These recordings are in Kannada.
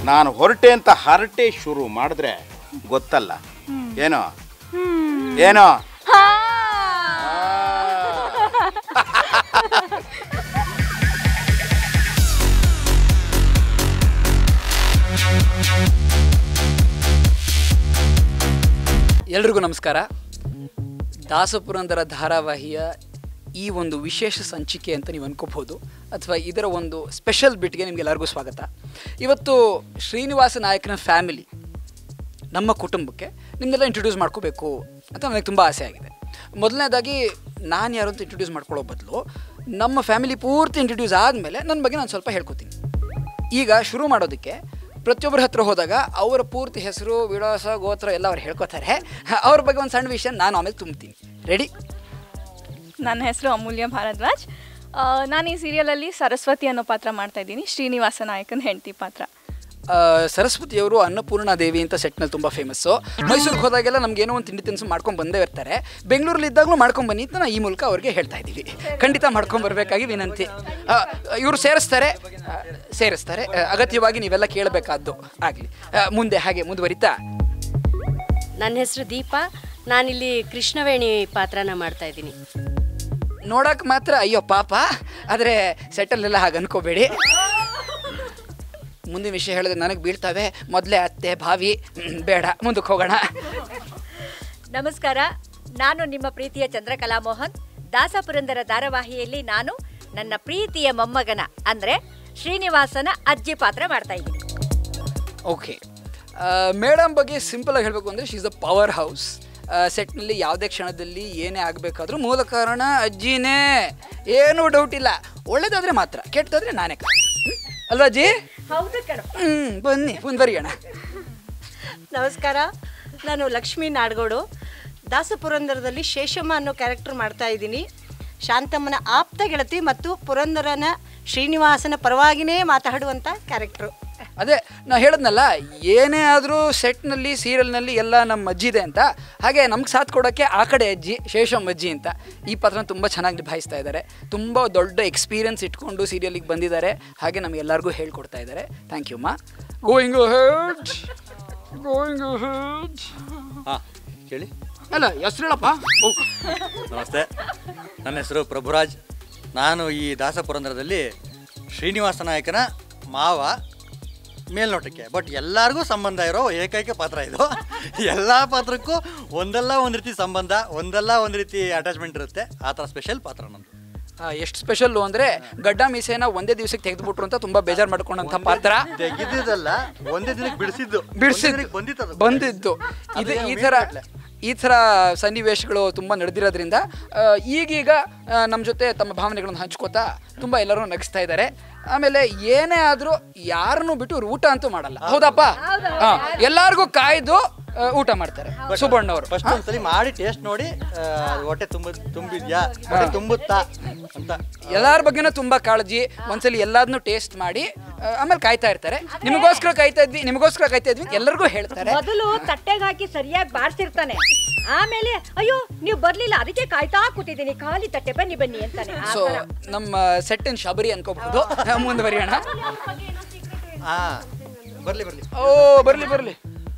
ನಾನು ಹೊರಟೆ ಅಂತ ಹರಟೆ ಶುರು ಮಾಡಿದ್ರೆ ಗೊತ್ತಲ್ಲ ಏನೋ ಏನೋ ಎಲ್ರಿಗೂ ನಮಸ್ಕಾರ ದಾಸಪುರಂದರ ಧಾರಾವಾಹಿಯ ಈ ಒಂದು ವಿಶೇಷ ಸಂಚಿಕೆ ಅಂತ ನೀವು ಅನ್ಕೋಬಹುದು ಅಥವಾ ಇದರ ಒಂದು ಸ್ಪೆಷಲ್ ಬಿಟ್ಗೆ ನಿಮಗೆಲ್ಲರಿಗೂ ಸ್ವಾಗತ ಇವತ್ತು ಶ್ರೀನಿವಾಸ ನಾಯಕನ ಫ್ಯಾಮಿಲಿ ನಮ್ಮ ಕುಟುಂಬಕ್ಕೆ ನಿಮ್ಮನ್ನೆಲ್ಲ ಇಂಟ್ರೊಡ್ಯೂಸ್ ಮಾಡ್ಕೋಬೇಕು ಅಂತ ನನಗೆ ತುಂಬ ಆಸೆ ಆಗಿದೆ ಮೊದಲನೇದಾಗಿ ನಾನು ಯಾರು ಅಂತ ಇಂಟ್ರೊಡ್ಯೂಸ್ ಮಾಡ್ಕೊಳ್ಳೋ ಬದಲು ನಮ್ಮ ಫ್ಯಾಮಿಲಿ ಪೂರ್ತಿ ಇಂಟ್ರೊಡ್ಯೂಸ್ ಆದಮೇಲೆ ನನ್ನ ಬಗ್ಗೆ ನಾನು ಸ್ವಲ್ಪ ಹೇಳ್ಕೊತೀನಿ ಈಗ ಶುರು ಮಾಡೋದಕ್ಕೆ ಪ್ರತಿಯೊಬ್ಬರ ಹತ್ರ ಹೋದಾಗ ಅವರ ಪೂರ್ತಿ ಹೆಸರು ವಿಳಾಸ ಗೋತ್ರ ಎಲ್ಲ ಅವ್ರು ಹೇಳ್ಕೊತಾರೆ ಅವ್ರ ಬಗ್ಗೆ ಒಂದು ಸಣ್ಣ ವಿಷಯ ನಾನು ಆಮೇಲೆ ತುಂಬ್ತೀನಿ ರೆಡಿ ನನ್ನ ಹೆಸರು ಅಮೂಲ್ಯ ಭಾರದ್ವಾಜ್ ಆ, ನಾನು ಈ ಸೀರಿಯಲಲ್ಲಿ ಸರಸ್ವತಿ ಅನ್ನೋ ಪಾತ್ರ ಮಾಡ್ತಾ ಇದ್ದೀನಿ ಶ್ರೀನಿವಾಸ ನಾಯಕನ ಹೆಂಡತಿ ಪಾತ್ರ ಆ, ಸರಸ್ವತಿಯವರು ಅನ್ನಪೂರ್ಣ ದೇವಿ ಅಂತ ಸೆಟ್ನಲ್ಲಿ ತುಂಬ ಫೇಮಸ್ಸು ಮೈಸೂರಿಗೆ ಹೋದಾಗೆಲ್ಲ ನಮ್ಗೆ ಏನೋ ಒಂದು ತಿಂಡಿ ತಿನಿಸು ಮಾಡ್ಕೊಂಡು ಬಂದೇ ಇರ್ತಾರೆ ಬೆಂಗಳೂರಲ್ಲಿ ಇದ್ದಾಗಲೂ ಮಾಡ್ಕೊಂಡು ಬನ್ನಿ ಅಂತ ನಾವು ಈ ಮೂಲಕ ಅವ್ರಿಗೆ ಹೇಳ್ತಾ ಇದ್ದೀವಿ ಖಂಡಿತ ಮಾಡ್ಕೊಂಡು ಬರಬೇಕಾಗಿ ವಿನಂತಿ ಇವರು ಸೇರಿಸ್ತಾರೆ ಆ, ಸೇರಿಸ್ತಾರೆ ಆ, ಅಗತ್ಯವಾಗಿ ನೀವೆಲ್ಲ ಕೇಳಬೇಕಾದ್ದು ಆಗಲಿ ಮುಂದೆ ಹಾಗೆ ಮುಂದುವರಿತಾ ನನ್ನ ಹೆಸರು ದೀಪಾ ನಾನಿಲ್ಲಿ ಕೃಷ್ಣವೇಣಿ ಪಾತ್ರನ ಮಾಡ್ತಾ ಇದ್ದೀನಿ ನೋಡಕ್ಕೆ ಮಾತ್ರ ಅಯ್ಯೋ ಪಾಪ ಆದರೆ ಸೆಟ್ಟಲ್ಲೆಲ್ಲ ಹಾಗೆ ಅನ್ಕೋಬೇಡಿ ಮುಂದಿನ ವಿಷಯ ಹೇಳಿದ್ರೆ ನನಗೆ ಬೀಳ್ತವೆ ಮೊದಲೇ ಅತ್ತೆ ಭಾವಿ ಹ್ಮ್, ಬೇಡ ಮುಂದಕ್ಕೆ ಹೋಗೋಣ ನಮಸ್ಕಾರ ನಾನು ನಿಮ್ಮ ಪ್ರೀತಿಯ ಚಂದ್ರಕಲಾ ಮೋಹನ್ ದಾಸಪುರಂದರ ಧಾರಾವಾಹಿಯಲ್ಲಿ ನಾನು ನನ್ನ ಪ್ರೀತಿಯ ಮೊಮ್ಮಗನ ಅಂದ್ರೆ ಶ್ರೀನಿವಾಸನ ಅಜ್ಜಿ ಪಾತ್ರ ಮಾಡ್ತಾ ಇದ್ದೀನಿ ಓಕೆ ಮೇಡಮ್ ಬಗ್ಗೆ ಸಿಂಪಲ್ ಆಗಿ ಹೇಳಬೇಕು ಅಂದರೆ ಶೀಸ್ ಅ ಪವರ್ ಹೌಸ್ ಸೆಟ್ನಲ್ಲಿ ಯಾವುದೇ ಕ್ಷಣದಲ್ಲಿ ಏನೇ ಆಗಬೇಕಾದ್ರೂ ಮೂಲ ಕಾರಣ ಅಜ್ಜಿನೇ ಏನೂ ಡೌಟ್ ಇಲ್ಲ ಒಳ್ಳೇದಾದ್ರೆ ಮಾತ್ರ ಕೆಟ್ಟದಾದ್ರೆ ನಾನೇ ಕಾರಣ ಹ್ಮ್? ಅಲ್ವಾ ಅಜ್ಜಿ ಹೌದು ಕಣ ಹ್ಞೂ ಬನ್ನಿ ಮುಂದುವರಿಯೋಣ ನಮಸ್ಕಾರ ನಾನು ಲಕ್ಷ್ಮೀ ನಾಡಗೋಡು ದಾಸಪುರಂದರದಲ್ಲಿ ಶೇಷಮ್ಮ ಅನ್ನೋ ಕ್ಯಾರೆಕ್ಟರ್ ಮಾಡ್ತಾ ಇದ್ದೀನಿ ಶಾಂತಮ್ಮನ ಆಪ್ತ ಗೆಳತಿ ಮತ್ತು ಪುರಂದರನ ಶ್ರೀನಿವಾಸನ ಪರವಾಗಿನೇ ಮಾತಾಡುವಂಥ ಕ್ಯಾರೆಕ್ಟ್ರು ಅದೇ ನಾ ಹೇಳಿದ್ನಲ್ಲ ಏನೇ ಆದರೂ ಸೆಟ್ನಲ್ಲಿ ಸೀರಿಯಲ್ನಲ್ಲಿ ಎಲ್ಲ ನಮ್ಮ ಅಜ್ಜಿ ಇದೆ ಅಂತ ಹಾಗೆ ನಮ್ಗೆ ಸಾಥ್ ಕೊಡೋಕ್ಕೆ ಆ ಕಡೆ ಅಜ್ಜಿ ಶೇಷಮ್ ಅಜ್ಜಿ ಅಂತ ಈ ಪಾತ್ರನ ತುಂಬ ಚೆನ್ನಾಗಿ ನಿಭಾಯಿಸ್ತಾ ಇದ್ದಾರೆ ತುಂಬ ದೊಡ್ಡ ಎಕ್ಸ್ಪೀರಿಯನ್ಸ್ ಇಟ್ಕೊಂಡು ಸೀರಿಯಲಿಗೆ ಬಂದಿದ್ದಾರೆ ಹಾಗೆ ನಮಗೆಲ್ಲರಿಗೂ ಹೇಳ್ಕೊಡ್ತಾ ಇದ್ದಾರೆ ಥ್ಯಾಂಕ್ ಯು ಮಾ ಗೋಯಿಂಗ್ ಹೆಡ್ ಗೋಯಿಂಗ್ ಹೆಡ್ ಹಾಂ ಹೇಳಿ ಅಲ್ಲ ಹೆಸ್ರು ಹೇಳಪ್ಪ ಓ ನಮಸ್ತೆ ನನ್ನ ಹೆಸರು ಪ್ರಭುರಾಜ್ ನಾನು ಈ ದಾಸಪುರಂದರದಲ್ಲಿ ಶ್ರೀನಿವಾಸ ನಾಯಕನ ಮಾವ ಮೇಲ್ನೋಟಕ್ಕೆ ಬಟ್ ಎಲ್ಲರಿಗೂ ಸಂಬಂಧ ಇರೋ ಏಕೈಕ ಪಾತ್ರ ಇದು ಎಲ್ಲ ಪಾತ್ರಕ್ಕೂ ಒಂದಲ್ಲ ಒಂದು ರೀತಿ ಸಂಬಂಧ ಒಂದಲ್ಲ ಒಂದು ರೀತಿ ಅಟ್ಯಾಚ್ಮೆಂಟ್ ಇರುತ್ತೆ ಆ ಥರ ಸ್ಪೆಷಲ್ ಪಾತ್ರ ನಂದು ಎಷ್ಟು ಸ್ಪೆಷಲ್ಲು ಅಂದರೆ ಗಡ್ಡ ಮೀಸೆನ ಒಂದೇ ದಿವಸಕ್ಕೆ ತೆಗೆದುಬಿಟ್ರು ಅಂತ ತುಂಬ ಬೇಜಾರು ಮಾಡ್ಕೊಂಡಂಥ ಪಾತ್ರ ತೆಗೆದಿದ್ದಲ್ಲ ಒಂದೇ ದಿನಕ್ಕೆ ಬಿಡಿಸಿದ್ದು ಬಿಡಿಸಿದ್ದು ಬಂದಿತ್ತು ಬಂದಿದ್ದು ಇದು ಈ ಥರ ಈ ಥರ ಸನ್ನಿವೇಶಗಳು ತುಂಬ ನಡೆದಿರೋದ್ರಿಂದ ಆ, ಈಗೀಗ ನಮ್ಮ ಜೊತೆ ತಮ್ಮ ಭಾವನೆಗಳನ್ನು ಹಂಚ್ಕೋತಾ ತುಂಬ ಎಲ್ಲರೂ ನಗಿಸ್ತಾ ಇದ್ದಾರೆ ಆಮೇಲೆ ಏನೇ ಆದರೂ ಯಾರನ್ನು ಬಿಟ್ಟು ಇವ್ರು ಊಟ ಅಂತೂ ಮಾಡಲ್ಲ ಹೌದಪ್ಪ ಹಾ, ಎಲ್ಲಾರ್ಗೂ ಕಾಯ್ದು ಆ, ಊಟ ಮಾಡ್ತಾರೆ ಸುಬ್ಬಣ್ಣ ಅವರು ಫಸ್ಟ್ ಒಂದ್ಸಲಿ ಮಾಡಿ ಟೇಸ್ಟ್ ನೋಡಿ ಆ, ಹೊಟ್ಟೆ ತುಂಬ ತುಂಬಿದ್ಯಾ ಹೊಟ್ಟೆ ತುಂಬುತ್ತಾ ಅಂತ ಎಲ್ಲಾರ ಬಗ್ಗೆನೂ ತುಂಬಾ ಕಾಳಜಿ ಒಂದ್ಸಲಿ ಎಲ್ಲಾದ್ನೂ ಟೇಸ್ಟ್ ಮಾಡಿ ಆ, ಆಮೇಲೆ ಕಾಯ್ತಾ ಇರ್ತಾರೆ ನಿಮಗೋಸ್ಕರ ಕಾಯ್ತಾ ಇದ್ವಿ ನಿಮಗೋಸ್ಕರ ಕಾಯ್ತಾ ಇದ್ವಿ ಅಂತ ಎಲ್ಲರಿಗೂ ಹೇಳ್ತಾರೆ ಮೊದಲು ತಟ್ಟೆಗೆ ಹಾಕಿ ಸರಿಯಾಗಿ ಬಾರಿಸಿರ್ತಾನೆ ಆಮೇಲೆ ಅಯ್ಯೋ ನೀವು ಬರ್ಲಿಲ್ಲ ಅದಕ್ಕೆ ಕಾಯ್ತಾ ಕೂತಿದ್ದೀನಿ ಖಾಲಿ ತಟ್ಟೆ ಬನ್ನಿ ಬನ್ನಿ ಅಂತಾನೆ ಆ ಸೊ ಥರ. ನಮ್ಮ ಸೆಟ್ಟಿನ ಶಬರಿ ಅನ್ಕೋಬಹುದು ಮುಂದುವರಿಯೋಣ ಹಾ ಬರ್ಲಿ ಬರ್ಲಿ ಓ ಬರ್ಲಿ ಬರ್ಲಿ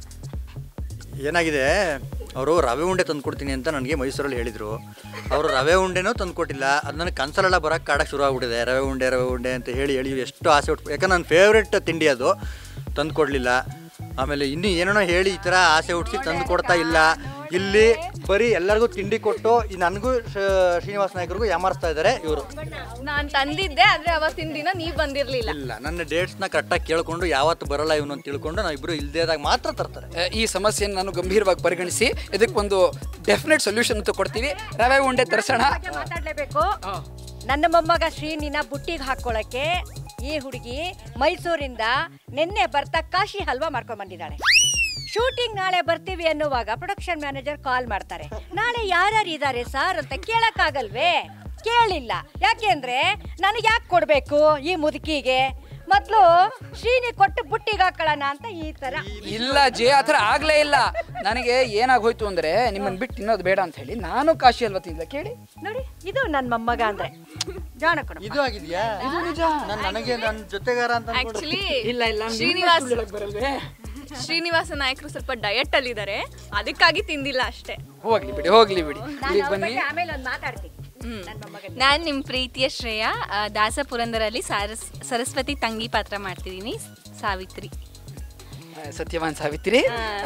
ಏನಾಗಿದೆ ಅವರು ರವೆ ಉಂಡೆ ತಂದು ಕೊಡ್ತೀನಿ ಅಂತ ನನಗೆ ಮೈಸೂರಲ್ಲಿ ಹೇಳಿದರು ಅವರು ರವೆ ಉಂಡೆನೂ ತಂದು ಕೊಟ್ಟಿಲ್ಲ ಅದು ನನಗೆ ಕನ್ಸಲೆಲ್ಲ ಬರೋಕ್ಕೆ ಕಾಡಕ್ಕೆ ಶುರು ಆಗ್ಬಿಟ್ಟಿದೆ ರವೆ ಉಂಡೆ ರವೆ ಉಂಡೆ ಅಂತ ಹೇಳಿ ಹೇಳಿ ಎಷ್ಟು ಆಸೆ ಉಟ್ಟು ಯಾಕಂದ್ರೆ ನನ್ನ ಫೇವ್ರೆಟ್ ತಿಂಡಿ ಅದು ತಂದು ಕೊಡಲಿಲ್ಲ ಆಮೇಲೆ ಇನ್ನೂ ಏನೇನೋ ಹೇಳಿ ಈ ಥರ ಆಸೆ ಹುಟ್ಟಿಸಿ ತಂದು ಕೊಡ್ತಾ ಇಲ್ಲ ಇಲ್ಲಿ ಬರೀ ಎಲ್ಲರಿಗೂ ತಿಂಡಿ ಕೊಟ್ಟು ಈ ನನಗೂ ಶ್ರೀನಿವಾಸ ನಾಯಕರಿಗೂ ಯಾಮಾರಿಸ್ತಾ ಇದ್ದಾರೆ ಇವರು ನಾನು ತಂದಿದ್ದೆ ಆದರೆ ಅವತ್ತಿನ ದಿನ ನೀವು ಬಂದಿರಲಿಲ್ಲ ಇಲ್ಲ ನನ್ನ ಡೇಟ್ಸ್ನ ಕರೆಕ್ಟಾಗಿ ಕೇಳ್ಕೊಂಡು ಯಾವತ್ತು ಬರಲ್ಲ ಇವನು ಅಂತ ತಿಳ್ಕೊಂಡು ನಾವು ಇಬ್ಬರು ಇಲ್ದೇದಾಗ ಮಾತ್ರ ತರ್ತಾರೆ ಆ, ಈ ಸಮಸ್ಯೆಯನ್ನು ನಾನು ಗಂಭೀರವಾಗಿ ಪರಿಗಣಿಸಿ ಇದಕ್ಕೆ ಒಂದು ಡೆಫಿನೆಟ್ ಸೊಲ್ಯೂಷನ್ ಅಂತ ಕೊಡ್ತೀವಿ ರವೆ ಉಂಡೆ ತರಿಸೋಣ ಬಗ್ಗೆ ಮಾತಾಡ್ಲೇಬೇಕು ನನ್ನ ಮೊಮ್ಮಗ ಶ್ರೀನಿನ ಬುಟ್ಟಿಗೆ ಹಾಕೊಳ್ಳಕ್ಕೆ ಈ ಹುಡುಗಿ ಮೈಸೂರಿಂದ ನಿನ್ನೆ ಬರ್ತಾ ಕಾಶಿ ಹಲ್ವಾ ಮಾಡ್ಕೊಂಡ್ ಬಂದಿದ್ದಾಳೆ ಶೂಟಿಂಗ್ ನಾಳೆ ಬರ್ತೀವಿ ಅನ್ನುವಾಗ ಪ್ರೊಡಕ್ಷನ್ ಮ್ಯಾನೇಜರ್ ಕಾಲ್ ಮಾಡ್ತಾರೆ ನಾಳೆ ಯಾರ್ಯಾರು ಇದ್ದಾರೆ ಸರ್ ಅಂತ ಕೇಳಕ್ಕಾಗಲ್ವೇ ಕೇಳಿಲ್ಲ ಯಾಕೆಂದ್ರೆ ನನಗೆ ಯಾಕೆ ಕೊಡ್ಬೇಕು ಈ ಮುದುಕಿಗೆ ಮೊದ್ಲು ಶ್ರೀನಿ ಕೊಟ್ಟು ಬುಟ್ಟಿಗೆ ಹಾಕೊಳ್ಳೋಣ ಅಂತ ಈ ತರ ಇಲ್ಲ ಜೇ ಆ ಥರ ಆಗ್ಲೇ ಇಲ್ಲ ನನಗೆ ಏನಾಗೋಯ್ತು ಅಂದ್ರೆ ನಿಮ್ಮನ್ನ ಬಿಟ್ಟು ತಿನ್ನೋದು ಬೇಡ ಅಂತ ಹೇಳಿ ನಾನು ಕಾಶಿ ಅಲ್ವಾ ತಿಂದಿಲ್ಲ ಕೇಳಿ ನೋಡಿ ಇದು ನನ್ನ ಮೊಮ್ಮಗ ಅಂದ್ರೆ ಜಾಣ ಕಣ ಇದು ಆಗಿದ್ಯಾ ನಾನು ನನಗೆ ನನ್ನ ಜೊತೆಗಾರ ಅಂತ ಅನ್ಕೊಂಡು- ಆಕ್ಚುಲಿ ಇಲ್ಲ ಇಲ್ಲ ಶ್ರೀನಿವಾಸ್ ಶ್ರೀನಿವಾಸ್ ಬರಲ್ವೇ ಶ್ರೀನಿವಾಸ ನಾಯಕರು ಸ್ವಲ್ಪ ಡಯಟ್ ಅಲ್ಲಿ ಇದ್ದಾರೆ ಅದಕ್ಕಾಗಿ ತಿಂದಿಲ್ಲ ಅಷ್ಟೇ ಹೋಗ್ಲಿ ಬಿಡಿ ಹೋಗ್ಲಿ ಬಿಡಿ ಇಲ್ಲಿಗೆ ಬನ್ನಿ ಆಮೇಲೆ ಒಂದು ಮಾತಾಡ್ತೀನಿ ನನ್ನ ಮೊಮ್ಮಗನಿಗೆ. ನಾನು ನಿಮ್ಮ ಪ್ರೀತಿಯ ಶ್ರೇಯ ಆ, ದಾಸ ಪುರಂದರಲ್ಲಿ ಸಾರಸ್ ಸರಸ್ವತಿ ತಂಗಿ ಪಾತ್ರ ಮಾಡ್ತಿದ್ದೀನಿ ಸಾವಿತ್ರಿ ಆ, ಸತ್ಯವಾನ್ ಸಾವಿತ್ರಿ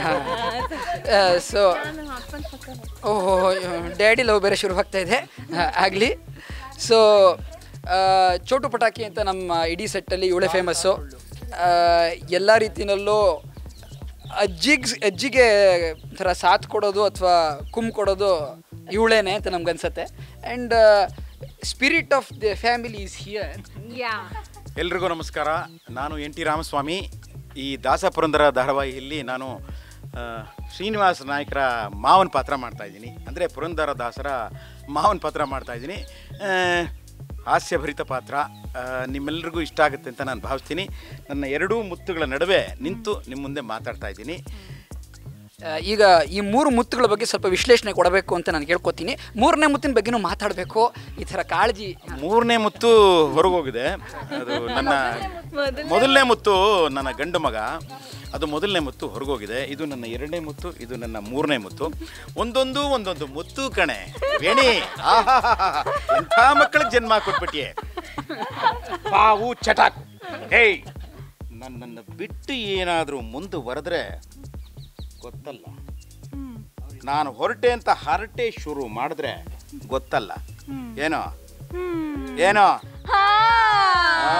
ಸೊ ಓಹೋ ಡ್ಯಾಡಿ ಲವ್ ಬೇರೆ ಶುರು ಆಗ್ತಾ ಇದೆ ಆಗಲಿ ಸೊ ಚೋಟು ಪಟಾಕಿ ಅಂತ ನಮ್ಮ ಇಡೀ ಸೆಟ್ಟಲ್ಲಿ ಇವಳೆ ಫೇಮಸ್ಸು ಎಲ್ಲ ರೀತಿಯಲ್ಲೂ ಅಜ್ಜಿಗ್ ಅಜ್ಜಿಗೆ ಥರ ಸಾಥ್ ಕೊಡೋದು ಅಥವಾ ಕುಮ್ ಕೊಡೋದು ಇವಳೇನೆ ಅಂತ ನಮ್ಗನ್ಸತ್ತೆ and spirit of the family is here ಎಲ್ರಿಗೂ ನಮಸ್ಕಾರ ನಾನು ಎನ್ ಟಿ ರಾಮಸ್ವಾಮಿ ಈ ದಾಸ ಪುರಂದರ ಧಾರಾವಾಹಿಯಲ್ಲಿ ನಾನು ಆ, ಶ್ರೀನಿವಾಸ ನಾಯಕರ ಮಾವನ ಪಾತ್ರ ಮಾಡ್ತಾ ಇದ್ದೀನಿ ಅಂದರೆ ಪುರಂದರ ದಾಸರ ಮಾವನ ಪಾತ್ರ ಮಾಡ್ತಾ ಇದ್ದೀನಿ ಆ, ಹಾಸ್ಯಭರಿತ ಪಾತ್ರ ಆ, ನಿಮ್ಮೆಲ್ಲರಿಗೂ ಇಷ್ಟ ಆಗುತ್ತೆ ಅಂತ ನಾನು ಭಾವಿಸ್ತೀನಿ ನನ್ನ ಎರಡೂ ಮುತ್ತುಗಳ ನಡುವೆ ನಿಂತು ನಿಮ್ಮ ಮುಂದೆ ಮಾತಾಡ್ತಾ ಇದ್ದೀನಿ ಆ, ಈಗ ಈ ಮೂರು ಮುತ್ತುಗಳ ಬಗ್ಗೆ ಸ್ವಲ್ಪ ವಿಶ್ಲೇಷಣೆ ಕೊಡಬೇಕು ಅಂತ ನಾನು ಕೇಳ್ಕೊತೀನಿ ಮೂರನೇ ಮುತ್ತಿನ ಬಗ್ಗೆನೂ ಮಾತಾಡಬೇಕು ಈ ಥರ ಕಾಳಜಿ ಮೂರನೇ ಮುತ್ತು ಹೊರಗೋಗಿದೆ ಅದು ನನ್ನ ಮೊದಲನೇ ಮುತ್ತು ನನ್ನ ಗಂಡು ಮಗ ಅದು ಮೊದಲನೇ ಮುತ್ತು ಹೊರಗೋಗಿದೆ ಇದು ನನ್ನ ಎರಡನೇ ಮುತ್ತು ಇದು ನನ್ನ ಮೂರನೇ ಮುತ್ತು ಒಂದೊಂದು ಒಂದೊಂದು ಮುತ್ತು ಕಣೆ ವೇಣಿ ಆಹಾಹಾಹಾ. ಎಂಥ ಮಕ್ಕಳಿಗೆ ಜನ್ಮ ಕೊಟ್ಬಿಟ್ಟಿಯೆ ಬಾವು ಚಟಾಕ್ ಹೇಯ್ ನನ್ನನ್ನು ಬಿಟ್ಟು ಏನಾದರೂ ಮುಂದುವರೆದ್ರೆ ಗೊತ್ತಲ್ಲ ನಾನು ಹೊರಟೆ ಅಂತ ಹರಟೆ ಶುರು ಮಾಡಿದ್ರೆ ಗೊತ್ತಲ್ಲ ಏನೋ ಏನೋ ಆ.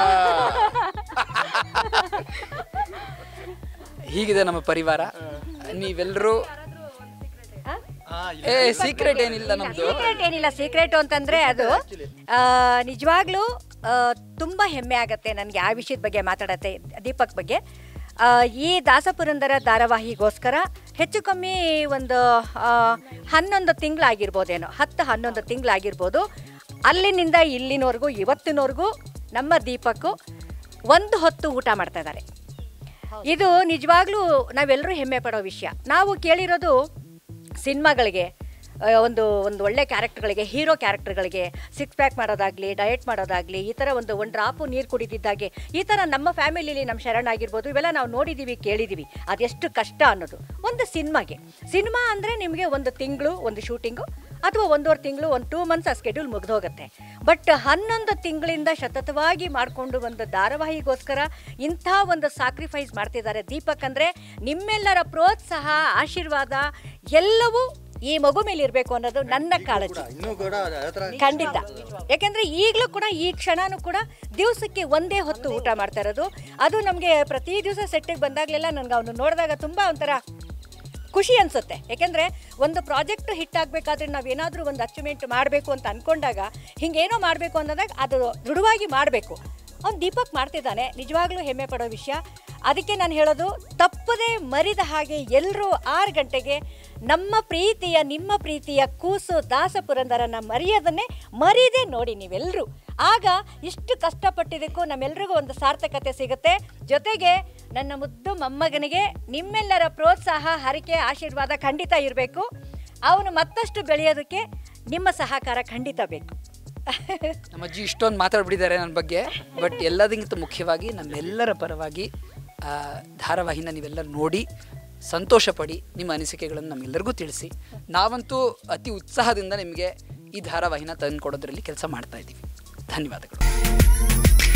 ಹೀಗಿದೆ ನಮ್ಮ ಪರಿವಾರ ನೀವೆಲ್ಲರೂ ಏ ಸೀಕ್ರೆಟ್ ಏನಿಲ್ಲ ನಮ್ದು ಸೀಕ್ರೆಟ್ ಏನಿಲ್ಲ ಸೀಕ್ರೆಟ್ ಅಂತಂದ್ರೆ ಅದು ಆ, ನಿಜವಾಗ್ಲೂ ಆ, ತುಂಬಾ ಹೆಮ್ಮೆ ಆಗತ್ತೆ ನನಗೆ ಆ ವಿಷಯದ ಬಗ್ಗೆ ಮಾತಾಡತ್ತೆ ದೀಪಕ್ ಬಗ್ಗೆ ಆ, ಈ ದಾಸಪುರಂದರ ಧಾರಾವಾಹಿಗೋಸ್ಕರ ಹೆಚ್ಚು ಕಮ್ಮಿ ಒಂದು ಆ, ಹನ್ನೊಂದು ತಿಂಗಳಾಗಿರ್ಬೋದೇನೋ ಹತ್ತು ಹನ್ನೊಂದು ತಿಂಗಳಾಗಿರ್ಬೋದು ಅಲ್ಲಿನಿಂದ ಇಲ್ಲಿನವರೆಗೂ ಇವತ್ತಿನವರೆಗೂ ನಮ್ಮ ದೀಪಕ್ಕು ಒಂದು ಹೊತ್ತು ಊಟ ಮಾಡ್ತಾ ಇದ್ದಾರೆ ಇದು ನಿಜವಾಗ್ಲೂ ನಾವೆಲ್ಲರೂ ಹೆಮ್ಮೆ ಪಡೋ ವಿಷಯ ನಾವು ಕೇಳಿರೋದು ಸಿನಿಮಾಗಳಿಗೆ ಆ, ಒಂದು ಒಂದು ಒಳ್ಳೆ ಕ್ಯಾರೆಕ್ಟರ್ಗಳಿಗೆ ಹೀರೋ ಕ್ಯಾರೆಕ್ಟರ್ಗಳಿಗೆ ಸಿಕ್ಸ್ ಪ್ಯಾಕ್ ಮಾಡೋದಾಗಲಿ ಡಯಟ್ ಮಾಡೋದಾಗಲಿ ಈ ಥರ ಒಂದು ಒಂದು ಡ್ರಾಪು ನೀರು ಕುಡಿದಿದ್ದಾಗೆ ಈ ಥರ ನಮ್ಮ ಫ್ಯಾಮಿಲಿಲಿ ನಮ್ಮ ಶರಣ್ ಆಗಿರ್ಬೋದು ಇವೆಲ್ಲ ನಾವು ನೋಡಿದ್ದೀವಿ ಕೇಳಿದ್ದೀವಿ ಅದೆಷ್ಟು ಕಷ್ಟ ಅನ್ನೋದು ಒಂದು ಸಿನಿಮಾಗೆ ಸಿನಿಮಾ ಅಂದರೆ ನಿಮಗೆ ಒಂದು ತಿಂಗಳು ಒಂದು ಶೂಟಿಂಗು ಅಥವಾ ಒಂದೂವರೆ ತಿಂಗಳು ಒಂದು ಟೂ ಮಂತ್ಸ್ ಆ ಸ್ಕೆಡ್ಯೂಲ್ ಮುಗ್ದೋಗುತ್ತೆ ಬಟ್ ಹನ್ನೊಂದು ತಿಂಗಳಿಂದ ಸತತವಾಗಿ ಮಾಡಿಕೊಂಡು ಒಂದು ಧಾರಾವಾಹಿಗೋಸ್ಕರ ಇಂಥ ಒಂದು ಸಾಕ್ರಿಫೈಸ್ ಮಾಡ್ತಿದ್ದಾರೆ ದೀಪಕ್ ಅಂದರೆ ನಿಮ್ಮೆಲ್ಲರ ಪ್ರೋತ್ಸಾಹ ಆಶೀರ್ವಾದ ಎಲ್ಲವೂ ಈ ಮಗು ಮೇಲೆ ಇರಬೇಕು ಅನ್ನೋದು ನನ್ನ ಕಾಳಜಿ ಇನ್ನೂ ಕೂಡ ಅದೇ ಥರ ಖಂಡಿತ ಯಾಕೆಂದ್ರೆ ಈಗಲೂ ಕೂಡ ಈ ಕ್ಷಣನೂ ಕೂಡ ದಿವಸಕ್ಕೆ ಒಂದೇ ಹೊತ್ತು ಊಟ ಮಾಡ್ತಾ ಇರೋದು ಅದು ನಮಗೆ ಪ್ರತಿ ದಿವಸ ಸೆಟ್ಟಿಗೆ ಬಂದಾಗಲೆಲ್ಲ ನನಗೆ ಅವನು ನೋಡಿದಾಗ ತುಂಬ ಒಂಥರ ಖುಷಿ ಅನ್ಸುತ್ತೆ ಯಾಕೆಂದರೆ ಒಂದು ಪ್ರಾಜೆಕ್ಟ್ ಹಿಟ್ ಆಗಬೇಕಾದ್ರೆ ನಾವೇನಾದರೂ ಒಂದು ಅಚೀವ್ಮೆಂಟ್ ಮಾಡಬೇಕು ಅಂತ ಅಂದ್ಕೊಂಡಾಗ ಹಿಂಗೇನೋ ಮಾಡಬೇಕು ಅನ್ನೋದಾಗ ಅದು ದೃಢವಾಗಿ ಮಾಡಬೇಕು ಅವ್ನು ದೀಪಕ್ ಮಾಡ್ತಿದ್ದಾನೆ ನಿಜವಾಗ್ಲೂ ಹೆಮ್ಮೆ ಪಡೋ ವಿಷಯ ಅದಕ್ಕೆ ನಾನು ಹೇಳೋದು ತಪ್ಪದೇ ಮರಿದ ಹಾಗೆ ಎಲ್ಲರೂ ಆರು ಗಂಟೆಗೆ ನಮ್ಮ ಪ್ರೀತಿಯ ನಿಮ್ಮ ಪ್ರೀತಿಯ ಕೂಸು ದಾಸ ಪುರಂದರನ ಮರೆಯೋದನ್ನೇ ಮರೀದೆ ನೋಡಿ ನೀವೆಲ್ಲರೂ ಆಗ ಇಷ್ಟು ಕಷ್ಟಪಟ್ಟಿದ್ದಕ್ಕೂ ನಮ್ಮೆಲ್ರಿಗೂ ಒಂದು ಸಾರ್ಥಕತೆ ಸಿಗುತ್ತೆ ಜೊತೆಗೆ ನನ್ನ ಮುದ್ದು ಮೊಮ್ಮಗನಿಗೆ ನಿಮ್ಮೆಲ್ಲರ ಪ್ರೋತ್ಸಾಹ ಹರಿಕೆ ಆಶೀರ್ವಾದ ಖಂಡಿತ ಇರಬೇಕು ಅವನು ಮತ್ತಷ್ಟು ಬೆಳೆಯೋದಕ್ಕೆ ನಿಮ್ಮ ಸಹಕಾರ ಖಂಡಿತ ಬೇಕು ನಮ್ಮ ಅಜ್ಜಿ ಇಷ್ಟೊಂದು ಮಾತಾಡ್ಬಿಟ್ಟಿದ್ದಾರೆ ನನ್ನ ಬಗ್ಗೆ ಬಟ್ ಎಲ್ಲದಕ್ಕಿಂತ ಮುಖ್ಯವಾಗಿ ನಮ್ಮೆಲ್ಲರ ಪರವಾಗಿ ಆ, ಧಾರಾವಾಹಿನ ನೀವೆಲ್ಲರೂ ನೋಡಿ ಸಂತೋಷ ಪಡಿ ನಿಮ್ಮ ಅನಿಸಿಕೆಗಳನ್ನು ನಮ್ಮೆಲ್ಲರಿಗೂ ತಿಳಿಸಿ ನಾವಂತೂ ಅತಿ ಉತ್ಸಾಹದಿಂದ ನಿಮಗೆ ಈ ಧಾರಾವಾಹಿನ ತಂದುಕೊಡೋದ್ರಲ್ಲಿ ಕೆಲಸ ಮಾಡ್ತಾ ಇದ್ದೀವಿ ಧನ್ಯವಾದಗಳು